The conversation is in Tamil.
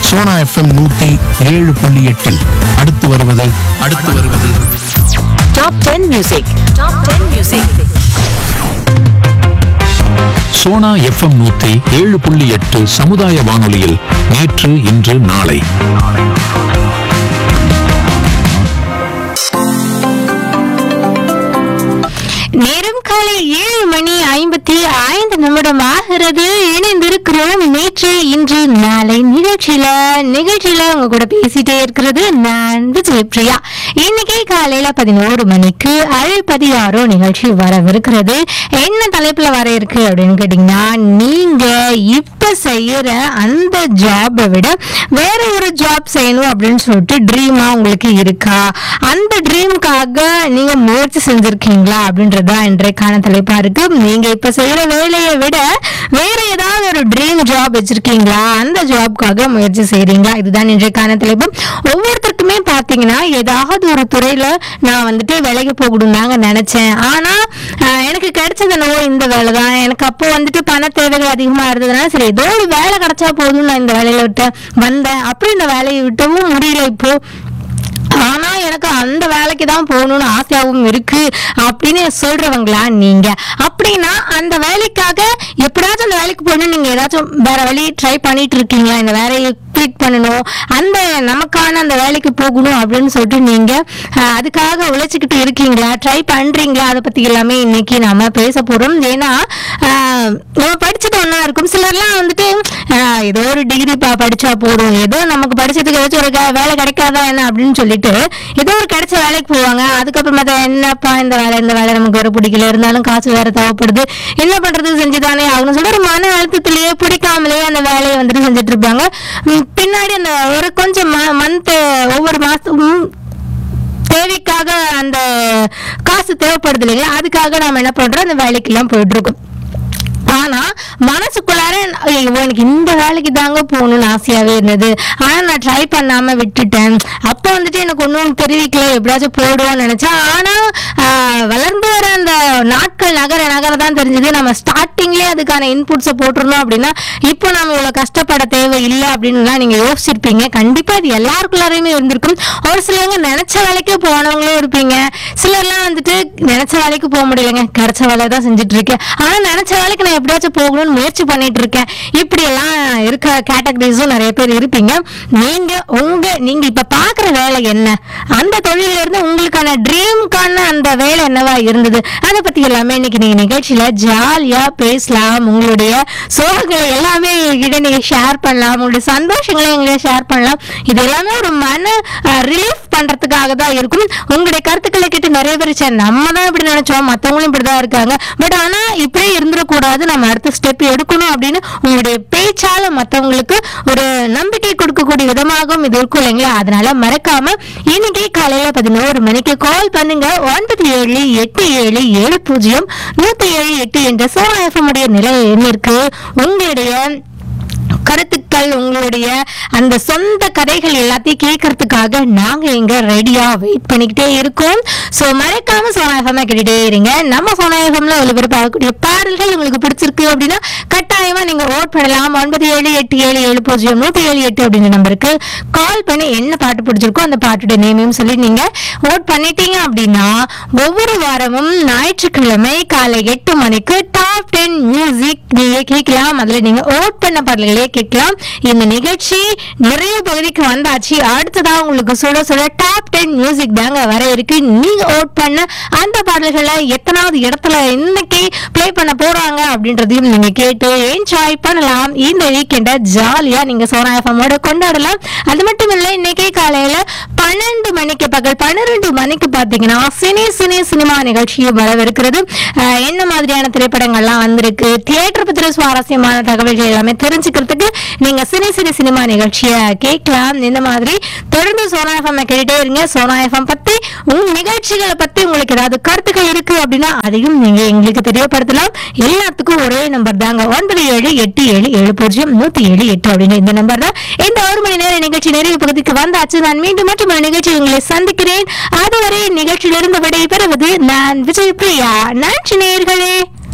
சோனா எஃப்எம் நூத்தி ஏழு புள்ளி எட்டில் அடுத்து வருவது அடுத்து வருவது Top 10 Music. Top 10 Music. Sona FM நூத்தி ஏழு புள்ளி எட்டு சமுதாய வானொலியில் நேற்று இன்று நாளை நேரம் காலை ஏழு மணி ஐம்பத்தி ஐந்து நிமிடம் ஆகிறது இணைந்திருக்கிறோம் நேற்று இன்று நாளை நிகழ்ச்சியில நிகழ்ச்சியில உங்க கூட பேசிட்டே இருக்கிறது நான் விஜய் பிரியா இன்னைக்கு காலையில பதினோரு மணிக்கு அழைப்பதியாரோ நிகழ்ச்சி வரவிருக்கிறது என்ன தலைப்புல வர இருக்கு அப்படின்னு கேட்டீங்கன்னா நீங்க இப்ப செய்யற அந்த ஜாபை விட வேற ஒரு ஜாப் செய்யணும் அப்படின்னு சொல்லிட்டு ட்ரீமா உங்களுக்கு இருக்கா அந்த ட்ரீமுக்காக நீங்க முயற்சி செஞ்சிருக்கீங்களா அப்படின்றதுதான் இன்றைக்கான தலைப்பா இருக்கு நீங்க இப்ப செய்யற வேலையை விட வேற ஏதாவது ஒரு ட்ரீம் ஜாப் வச்சிருக்கீங்களா அந்த ஜாப்காக முயற்சி செய்றீங்களா இதுதான் இன்றைக்கான தலைப்பு ஒவ்வொருத்தருக்குமே பாத்தீங்கன்னா ஏதாவது ஒரு துறையில நான் வந்துட்டு வேலைக்கு போகணும் தாங்க நினைச்சேன் ஆனா ஆஹ், எனக்கு கிடைச்சது என்னவோ இந்த வேலை தான் எனக்கு அப்போ வந்துட்டு பண தேவைகள் அதிகமா இருந்ததுனால சரி ஏதோ ஒரு வேலை கிடைச்சா போதும் நான் இந்த வேலையில விட்டு வந்தேன் அப்புறம் இந்த வேலையை விட்டவும் முடியல இப்போ ஆனா எனக்கு அந்த வேலைக்கு தான் போகணும்னு ஆசையாகவும் இருக்கு அப்படின்னு சொல்றவங்களா நீங்க அப்படின்னா அந்த வேலைக்காக எப்படியாச்சும் அந்த வேலைக்கு போகணும் நீங்க ஏதாச்சும் வேற வழி ட்ரை பண்ணிட்டு இருக்கீங்களா இந்த வேலையை கிளிக் பண்ணணும் அந்த நமக்கான அந்த வேலைக்கு போகணும் அப்படின்னு சொல்லிட்டு நீங்க அஹ், அதுக்காக உழைச்சிக்கிட்டு இருக்கீங்களா ட்ரை பண்றீங்களா அதை பத்தி எல்லாமே இன்னைக்கு நாம பேச போறோம் ஏன்னா அஹ், நம்ம படிச்சது ஒண்ணா இருக்கும் சிலர்லாம் வந்துட்டு அஹ், ஏதோ ஒரு டிகிரி படிச்சா போதும் ஏதோ நமக்கு படிச்சதுக்கு ஏதாச்சும் ஒரு க- வேலை கிடைக்காதா என்ன அப்படின்னு சொல்லிட்டு ஏதோ ஒரு கிடைச்ச வேலைக்கு போவாங்க அதுக்கப்புறமா தான் என்னப்பா இந்த வேலை இந்த வேலை நமக்கு வேற பிடிக்கல இருந்தாலும் காசு வேற தேவைப்படுது என்ன பண்றது செஞ்சுதானே ஆகணும் சொல்லி ஒரு மன அழுத்தத்திலேயே பிடிக்காமலேயே அந்த வேலையை வந்துட்டு செஞ்சுட்டு இருப்பாங்க உம், பின்னாடி அந்த ஒரு கொஞ்சம் மந்த் ஒவ்வொரு மாசமும் தேவைக்காக அந்த காசு தேவைப்படுது இல்லைங்களா அதுக்காக நாம என்ன பண்றோம் அந்த வேலைக்கு எல்லாம் போயிட்டு இருக்கோம் ஆனா மனசுக்குள்ளார ஐயோ, எனக்கு இந்த வேலைக்கு தாங்க போகணும்னு ஆசையாவே இருந்தது ஆனா நான் ட்ரை பண்ணாம விட்டுட்டேன் அப்ப வந்துட்டு எனக்கு ஒன்றும் தெரிவிக்கல எப்படியாச்சும் போடுவோம்னு நினைச்சேன் ஆனா ஆஹ், வளர்ந்து வர அந்த நாட்கள் நகர நகர தான் தெரிஞ்சது நம்ம ஸ்டார்டிங்லேயே அதுக்கான இன்புட்ஸை போட்டிருந்தோம் அப்படின்னா இப்போ நம்ம இவ்வளவு கஷ்டப்பட தேவை இல்லை அப்படின்னுலாம் நீங்க யோசிச்சிருப்பீங்க கண்டிப்பா இது எல்லாருக்குள்ளாரையுமே இருந்திருக்கும் ஒரு சிலவங்க நினைச்ச வேலைக்கே போனவங்களும் இருப்பீங்க சிலர்லாம் வந்துட்டு நினைச்ச வேலைக்கு போக முடியலங்க கிடைச்ச வேலை தான் செஞ்சுட்டு இருக்கேன் ஆனா நினைச்ச வேலைக்கு நான் எப்படியாச்சும் போகணும்னு முயற்சி பண்ணிட்டு இருக்கேன் இப்படி எல்லாம் இருக்க கேட்டகரிஸும் நிறைய பேர் இருப்பீங்க நீங்க உங்க நீங்க இப்ப பாக்குற வேலை என்ன அந்த தொழில இருந்து உங்களுக்கான ட்ரீம்க்கான அந்த வேலை என்னவா இருந்தது அதை பத்தி எல்லாமே இன்னைக்கு நீங்க நிகழ்ச்சியில ஜாலியா பேசலாம் உங்களுடைய சோகங்களை எல்லாமே எங்கிட்ட நீங்க ஷேர் பண்ணலாம் உங்களுடைய சந்தோஷங்களை எங்களை ஷேர் பண்ணலாம் இது எல்லாமே ஒரு மன ரிலீஃப் பண்றதுக்காக தான் இருக்கும் உங்களுடைய கருத்துக்களை கேட்டு நிறைய பேர் சரி நம்ம தான் இப்படி நினைச்சோம் மத்தவங்களும் இப்படிதான் இருக்காங்க பட் ஆனா இப்படியே இருந்துடக்கூடாது நம்ம அடுத்த ஸ்டெப் எடுக்கணும் அப்படின்னு உங்களுடைய பேச்சால மத்தவங்களுக்கு ஒரு நம்பிக்கை கொடுக்கக்கூடிய விதமாகவும் இது இருக்கும் இல்லைங்களா அதனால மறக்காம இன்னைக்கு காலையில பதினோரு மணிக்கு கால் பண்ணுங்க ஒன்பது ஏழு எட்டு ஏழு ஏழு பூஜ்ஜியம் நூத்தி ஏழு எட்டு என்ற சோனா எஃப்எம் உடைய நிலை எண்ணிற்கு உங்களுடைய கருத்துக்கள் உங்களுடைய அந்த சொந்த கதைகள் எல்லாத்தையும் கேட்கறதுக்காக நாங்க இங்க ரெடியா வெயிட் பண்ணிக்கிட்டே இருக்கோம் சோ மறக்காம சோனா எஃப்எம் கேட்டுட்டே இருங்க நம்ம சோனா எஃப்எம்ல ஒளிபரப்பாகக்கூடிய பாடல்கள் உங்களுக்கு பிடிச்சிருக்கு அப்படின்னா கட்டாயமா நீங்க ஓட் பண்ணலாம் ஒன்பது ஏழு எட்டு ஏழு ஏழு பூஜ்ஜியம் நூத்தி ஏழு எட்டு அப்படின்ற நம்பருக்கு கால் பண்ணி என்ன பாட்டு பிடிச்சிருக்கோ அந்த பாட்டோட நேமையும் சொல்லி நீங்க ஓட் பண்ணிட்டீங்க அப்படின்னா ஒவ்வொரு வாரமும் ஞாயிற்றுக்கிழமை காலை எட்டு மணிக்கு டாப் டென் மியூசிக் நீங்க கேட்கலாம் அதுல நீங்க ஓட் பண்ண பாடல்களே கேட்கலாம் இந்த நிகழ்ச்சி நிறைய பகுதிக்கு வந்தாச்சு அடுத்ததா உங்களுக்கு சுட சுட டாப் டென் மியூசிக் தாங்க வர இருக்கு நீங்க ஓட் பண்ண அந்த பாடல்களை எத்தனாவது இடத்துல இன்னைக்கு ப்ளே பண்ண போறாங்க அப்படின்றதையும் நீங்க கேட்டு என்ஜாய் பண்ணலாம் இந்த வீக்கெண்ட ஜாலியா நீங்க சோனா எஃப்எம்மோட கொண்டாடலாம் அது மட்டும் இல்ல இன்னைக்கு காலையில பன்னெண்டு மணிக்கு பகல் பன்னிரெண்டு மணிக்கு பாத்தீங்கன்னா சினி சினி சினிமா நிகழ்ச்சியும் வரவிருக்கிறது அஹ், என்ன மாதிரியான திரைப்படங்கள்லாம் வந்திருக்கு தியேட்டர் பத்திர சுவாரஸ்யமான தகவல்கள் எல்லாமே தெரிஞ்சுக்கிறதுக்கு நீங்க சினி சினி சினிமா நிகழ்ச்சியை கேட்கலாம் இந்த மாதிரி தொடர்ந்து சோனா எஃப்எம் கேட்டுட்டே இருங்க சோனா எஃப்எம் பத்தி உங்க நிகழ்ச்சிகளை பத்தி உங்களுக்கு ஏதாவது கருத்துக்கள் இருக்கு அப்படின்னா அதையும் நீங்க எங்களுக்கு தெரியப்படுத்தலாம் எல்லாத்துக்கும் ஒரே நம்பர் தாங்க ஒன்பது ஏழு எட்டு ஏழு ஏழு பூஜ்ஜியம் நூத்தி ஏழு எட்டு அப்படின்னு இந்த நம்பர் தான் இந்த ஒரு மணி நேர நிகழ்ச்சி நிறைவு பகுதிக்கு வந்தாச்சு நான் மீண்டும் மற்றும் ஒரு நிகழ்ச்சி உங்களை சந்திக்கிறேன் அதுவரை நிகழ்ச்சியிலிருந்து விடை பெறுவது நான் விஜய் பிரியா நன்றி நேயர்களே